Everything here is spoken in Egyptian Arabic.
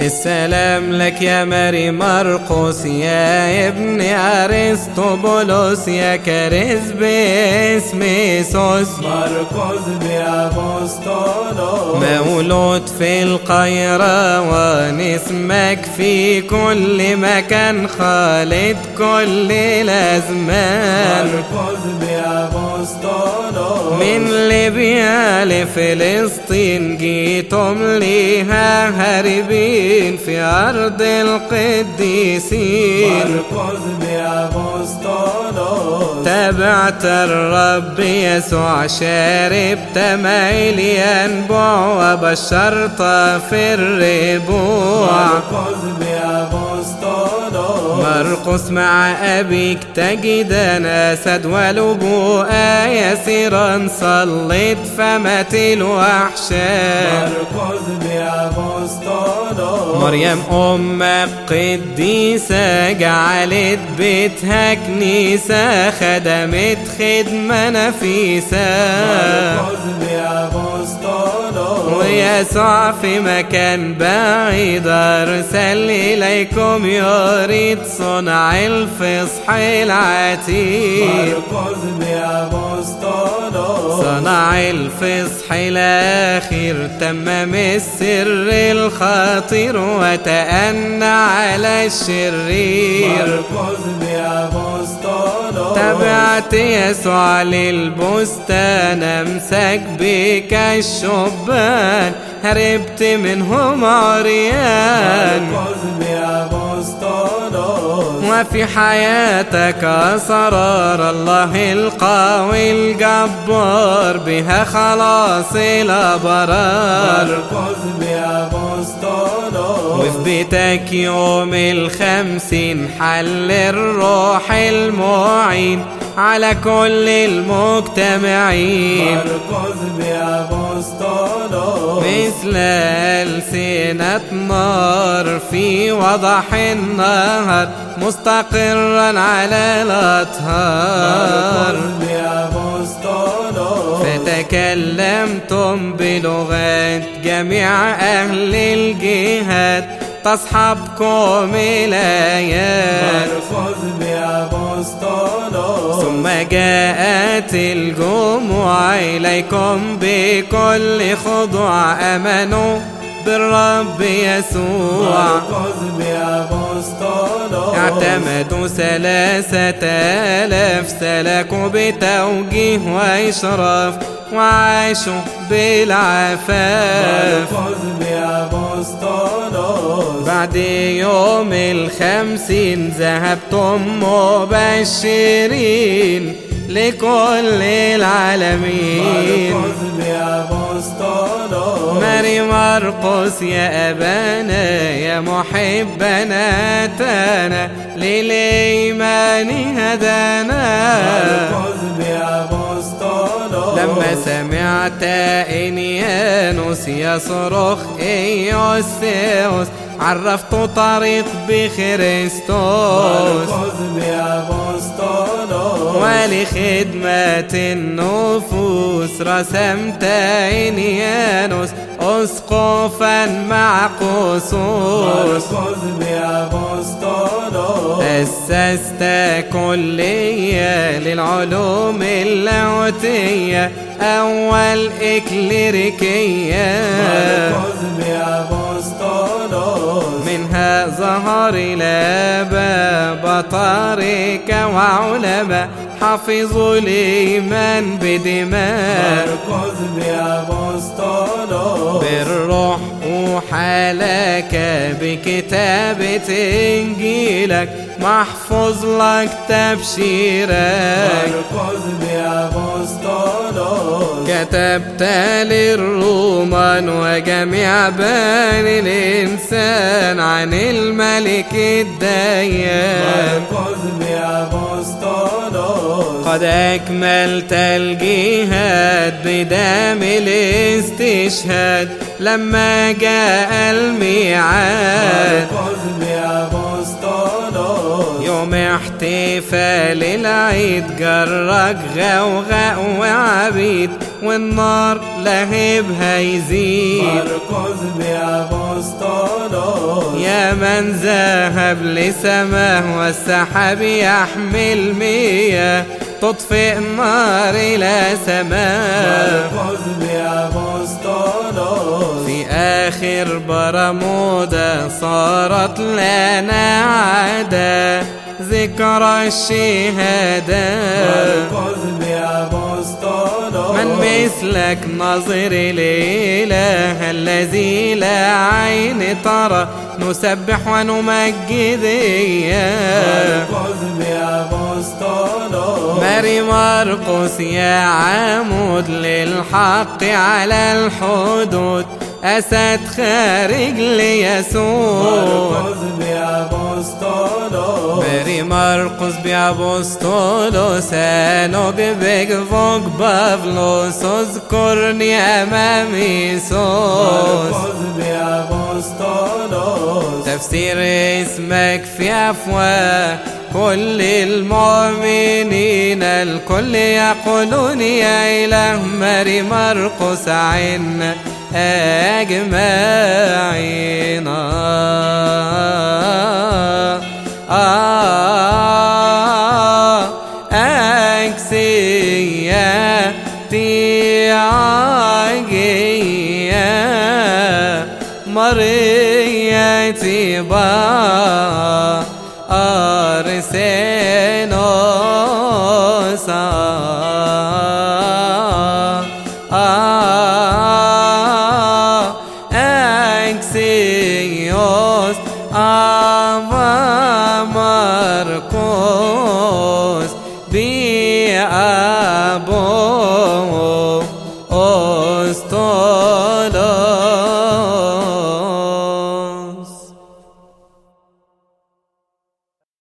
السلام لك يا ماري مرقس يا ابن أرسطبولوس يا كاريز باسم يسوس مرقس بأبسطولوس مولود في القيروان اسمك في كل مكان خالد كل الأزمان مرقس بأبسطولوس من ليبيا لفلسطين جيتم ليها هاربين في أرض القديسين مرقس بأبسطولوس تبعت الرب يسوع شاربت ميل ينبوع وبشرت في الربوع مرقس بأبسطولوس مرقس مع أبيك تجدا أسد ولبوء يسيرا صليت فمت الوحشان مرقس بأبسطولوس مريم أمك قديسة جعلت بيتها كنيسة خدمت خدمة نفيسة مرقس بأبسطولوس ويسوع في مكان بعيد أرسل إليكم يريد صنع الفصح العتيد مرقس بأبسطولوس صنع الفصح الأخير تمم السر الخطير وتأنى على الشرير مرقس بأبسطولوس تبعت يسوع للبستان امسك بك الشبان هربت منهم عريان مرقس بأبسطولوس وفي حياتك أسرار الله القوي الجبار بها خلاص الأبرار مرقس بأبسطولوس وفي بيتك يوم الخمسين حل الروح المعين على كل المجتمعين مرقس بأبسطولوس مثل ألسنة نار في وضح النهر مستقرا على الأطهار مرقس بأبسطولوس فتكلمتم بلغات جميع أهل الجهات تصحبكم الآيات مرقس بأبسطولوس ثم جاءت الجموع إليكم بكل خضوع آمنوا بالرب يسوع مرقس بأبسطولوس اعتمدوا ثلاثة آلاف سلكوا بتوجيه وإشراف وعاشوا بالعفاف مرقس بأبسطولوس بعد يوم الخمسين ذهبتم مبشرين لكل العالمين مرقس بأبسطولوس ماري مرقس يا أبانا يا محبنا أتانا للإيمان هدانا مرقس بأبسطولوس لما سمعت إنيانوس يصرخ إيوسيوس عرفت طريق بخريستوس مرقس بأبسطولوس ولخدمة النفوس رسمت إنيانوس أسقفا مع قصوص مرقس بأبسطولوس أسست كلية للعلوم اللاهوتية أول إكليريكية مرقس بأبسطولوس منها ظهر الآباء بطاركة وعلماء حفظوا الإيمان بدماء مرقس بأبسطولوس بالروح وحالك بكتابة إنجيلك محفوظ لك تبشيرك مرقس بأبسطولوس كتبت للرومان وجميع بني الإنسان عن الملك الديان مرقس بأبسطولوس قد أكملت الجهاد بدم الاستشهاد لما جاء الميعاد مرقس بأبسطولوس أبوستولوس يوم احتفال العيد جرك غوغاء وعبيد والنار لهبها يزيد مرقس بأبوستولوس يا من ذهب لسماه والسحاب يحمل مياه تطفئ النار إلى سماه مرقس بأبوستولوس في آخر برمودا صارت لنا عادة ذكرى الشهادة مرقس بأبوستولوس من مثلك نظر الإله الذي لا عين ترى نسبح ونمجد إياه مرقس بأبوستولوس ماري مرقس يا عمود للحق على الحدود أسد خارج ليسوع مرقس بأبوستولوس ماري مرقس بأبوستولوس نجبك فوق بافلوس اذكرني أمام يسوس مرقس بأبوستولوس تفسير اسمك في أفواه كل المؤمنين الكل يقولون يا إله ماري مرقس عنا أجمعين آه آه أكسياتي عجية مريتي با أرسنوس أكسيوس أبا مرقوس بأبو أستو